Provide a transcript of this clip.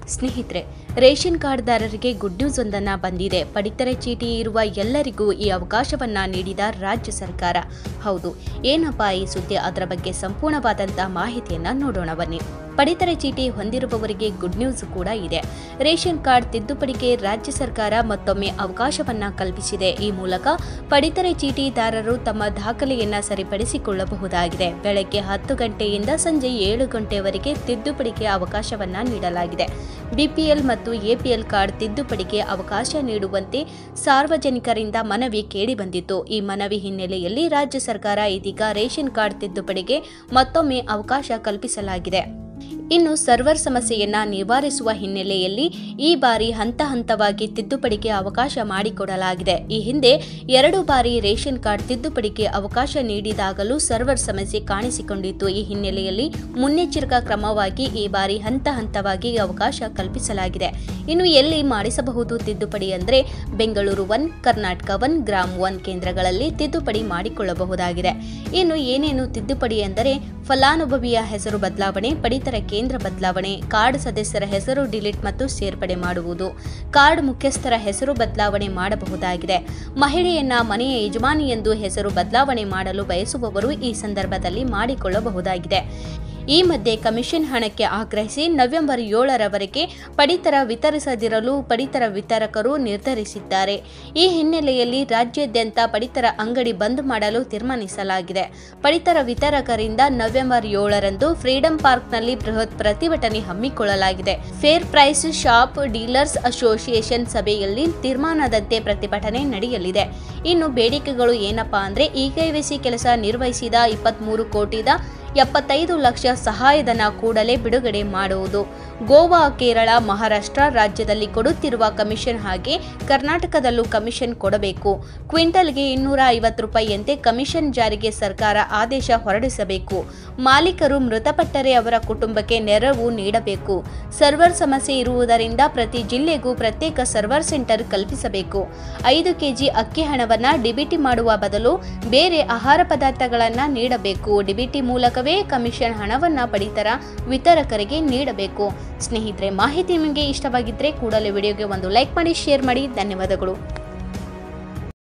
ಸ್ನೇಹಿತರೆ ration ಕಾರ್ಡ್ದಾರರಿಗೆ good news ಒಂದನ್ನ ಬಂದಿದೆ ಪಡಿತರ ಚೀಟಿ ಇರುವ ಎಲ್ಲರಿಗೂ ಈ ಅವಕಾಶವನ್ನ ನೀಡಿದ ರಾಜ್ಯ ಸರ್ಕಾರ ಹೌದು ಏನಪ್ಪಾ ಈ ಸುದ್ದಿ ಅದರ ಬಗ್ಗೆ ಸಂಪೂರ್ಣವಾದಂಥ ಮಾಹಿತಿಯನ್ನ ನೋಡೋಣ ಬನ್ನಿ ಪಡಿತರ ಚೀಟಿ ಹೊಂದಿರುವವರಿಗೆ ಗುಡ್ ನ್ಯೂಸ್ ಕೂಡ ಇದೆ ರೇಷನ್ ಕಾರ್ಡ್ ತಿದ್ದುಪಡಿಗೆ ರಾಜ್ಯ ಸರ್ಕಾರ ಮತ್ತೊಮ್ಮೆ ಅವಕಾಶವನ್ನ ಕಲ್ಪಿಸಿದೆ ಈ ಮೂಲಕ ಪಡಿತರ ಚೀಟಿದಾರರು ತಮ್ಮ ದಾಖಲೆಯನ್ನ ಸರಿಪಡಿಸಿಕೊಳ್ಳಬಹುದಾಗಿದೆ ಬೆಳಗ್ಗೆ ಹತ್ತು ಗಂಟೆಯಿಂದ ಸಂಜೆ ಏಳು ಗಂಟೆವರೆಗೆ ತಿದ್ದುಪಡಿಗೆ ಅವಕಾಶವನ್ನ ನೀಡಲಾಗಿದೆ ಬಿಪಿಎಲ್ ಮತ್ತು ಎಪಿಎಲ್ ಕಾರ್ಡ್ ತಿದ್ದುಪಡಿಗೆ ಅವಕಾಶ ನೀಡುವಂತೆ ಸಾರ್ವಜನಿಕರಿಂದ ಮನವಿ ಕೇಳಿಬಂದಿತ್ತು ಈ ಮನವಿ ಹಿನ್ನೆಲೆಯಲ್ಲಿ ರಾಜ್ಯ ಸರ್ಕಾರ ಇದೀಗ ರೇಷನ್ ಕಾರ್ಡ್ ತಿದ್ದುಪಡಿಗೆ ಮತ್ತೊಮ್ಮೆ ಅವಕಾಶ ಕಲ್ಪಿಸಲಾಗಿದೆ ಇನ್ನು ಸರ್ವರ್ ಸಮಸ್ಯೆಯನ್ನ ನಿವಾರಿಸುವ ಹಿನ್ನೆಲೆಯಲ್ಲಿ ಈ ಬಾರಿ ಹಂತ ಹಂತವಾಗಿ ತಿದ್ದುಪಡಿಗೆ ಅವಕಾಶ ಮಾಡಿಕೊಡಲಾಗಿದೆ ಈ ಹಿಂದೆ ಎರಡು ಬಾರಿ ರೇಷನ್ ಕಾರ್ಡ್ ತಿದ್ದುಪಡಿಗೆ ಅವಕಾಶ ನೀಡಿದಾಗಲೂ ಸರ್ವರ್ ಸಮಸ್ಯೆ ಕಾಣಿಸಿಕೊಂಡಿತ್ತು ಈ ಹಿನ್ನೆಲೆಯಲ್ಲಿ ಮುನ್ನೆಚ್ಚರಿಕಾ ಕ್ರಮವಾಗಿ ಈ ಬಾರಿ ಹಂತ ಹಂತವಾಗಿ ಅವಕಾಶ ಕಲ್ಪಿಸಲಾಗಿದೆ ಇನ್ನು ಎಲ್ಲಿ ಮಾಡಿಸಬಹುದು ತಿದ್ದುಪಡಿ ಅಂದರೆ Bengaluru one Karnataka one gram one ಕೇಂದ್ರಗಳಲ್ಲಿ ತಿದ್ದುಪಡಿ ಮಾಡಿಕೊಳ್ಳಬಹುದಾಗಿದೆ ಇನ್ನು ಏನೇನು ತಿದ್ದುಪಡಿ ಎಂದರೆ ಫಲಾನುಭವಿಯ ಹೆಸರು ಬದಲಾವಣೆ ಪಡಿತರ ಕೇಂದ್ರ ಬದಲಾವಣೆ ಕಾರ್ಡ್ ಸದಸ್ಯರ ಹೆಸರು ಡಿಲೀಟ್ ಮತ್ತು ಸೇರ್ಪಡೆ ಮಾಡುವುದು ಕಾರ್ಡ್ ಮುಖ್ಯಸ್ಥರ ಹೆಸರು ಬದಲಾವಣೆ ಮಾಡಬಹುದಾಗಿದೆ ಮಹಿಳೆಯನ್ನ ಮನೆಯ ಯಜಮಾನಿ ಎಂದು ಹೆಸರು ಬದಲಾವಣೆ ಮಾಡಲು ಬಯಸುವವರು ಈ ಸಂದರ್ಭದಲ್ಲಿ ಮಾಡಿಕೊಳ್ಳಬಹುದಾಗಿದೆ ಈ ಮಧ್ಯೆ ಕಮಿಷನ್ ಹಣಕ್ಕೆ ಆಗ್ರಹಿಸಿ ನವೆಂಬರ್ ಏಳರವರೆಗೆ ಪಡಿತರ ವಿತರಿಸದಿರಲು ಪಡಿತರ ವಿತರಕರು ನಿರ್ಧರಿಸಿದ್ದಾರೆ ಈ ಹಿನ್ನೆಲೆಯಲ್ಲಿ ರಾಜ್ಯಾದ್ಯಂತ ಪಡಿತರ ಅಂಗಡಿ ಬಂದ್ ಮಾಡಲು ತೀರ್ಮಾನಿಸಲಾಗಿದೆ ಪಡಿತರ ವಿತರಕರಿಂದ ನವೆಂಬರ್ ಏಳರಂದು ಫ್ರೀಡಂ ಪಾರ್ಕ್ನಲ್ಲಿ ಬೃಹತ್ ಪ್ರತಿಭಟನೆ ಹಮ್ಮಿಕೊಳ್ಳಲಾಗಿದೆ fair price shop dealers association ಸಭೆಯಲ್ಲಿ ತೀರ್ಮಾನದಂತೆ ಪ್ರತಿಭಟನೆ ನಡೆಯಲಿದೆ ಇನ್ನು ಬೇಡಿಕೆಗಳು ಏನಪ್ಪಾ ಅಂದ್ರೆ ಇಕೆವಿಸಿ ಕೆಲಸ ನಿರ್ವಹಿಸಿದ ಇಪ್ಪತ್ಮೂರು ಕೋಟಿದ ಎಪ್ಪತ್ತೈದು ಲಕ್ಷ ಸಹಾಯಧನ ಕೂಡಲೇ ಬಿಡುಗಡೆ ಮಾಡುವುದು ಗೋವಾ ಕೇರಳ ಮಹಾರಾಷ್ಟ್ರ ರಾಜ್ಯದಲ್ಲಿ ಕೊಡುತ್ತಿರುವ ಕಮಿಷನ್ ಹಾಗೆ ಕರ್ನಾಟಕದಲ್ಲೂ ಕಮಿಷನ್ ಕೊಡಬೇಕು ಕ್ವಿಂಟಲ್ಗೆ ಇನ್ನೂರ ಐವತ್ತು ರೂಪಾಯಿಯಂತೆ ಕಮಿಷನ್ ಜಾರಿಗೆ ಸರ್ಕಾರ ಆದೇಶ ಹೊರಡಿಸಬೇಕು ಮಾಲೀಕರು ಮೃತಪಟ್ಟರೆ ಅವರ ಕುಟುಂಬಕ್ಕೆ ನೆರವು ನೀಡಬೇಕು ಸರ್ವರ್ ಸಮಸ್ಯೆ ಇರುವುದರಿಂದ ಪ್ರತಿ ಜಿಲ್ಲೆಗೂ ಪ್ರತ್ಯೇಕ ಸರ್ವರ್ ಸೆಂಟರ್ ಕಲ್ಪಿಸಬೇಕು ಐದು ಕೆಜಿ ಅಕ್ಕಿ ಹಣವನ್ನ ಡಿಬಿಟಿ ಮಾಡುವ ಬದಲು ಬೇರೆ ಆಹಾರ ಪದಾರ್ಥಗಳನ್ನ ನೀಡಬೇಕು ಡಿಬಿಟಿ ಮೂಲಕವೇ ಕಮಿಷನ್ ಹಣವನ್ನ ಪಡಿತರ ವಿತರಕರಿಗೆ ನೀಡಬೇಕು ಸ್ನೇಹಿತರೆ ಮಾಹಿತಿ ನಿಮಗೆ ಇಷ್ಟವಾಗಿದ್ದರೆ ಕೂಡಲೇ ವಿಡಿಯೋಗೆ ಒಂದು ಲೈಕ್ ಮಾಡಿ ಶೇರ್ ಮಾಡಿ ಧನ್ಯವಾದಗಳು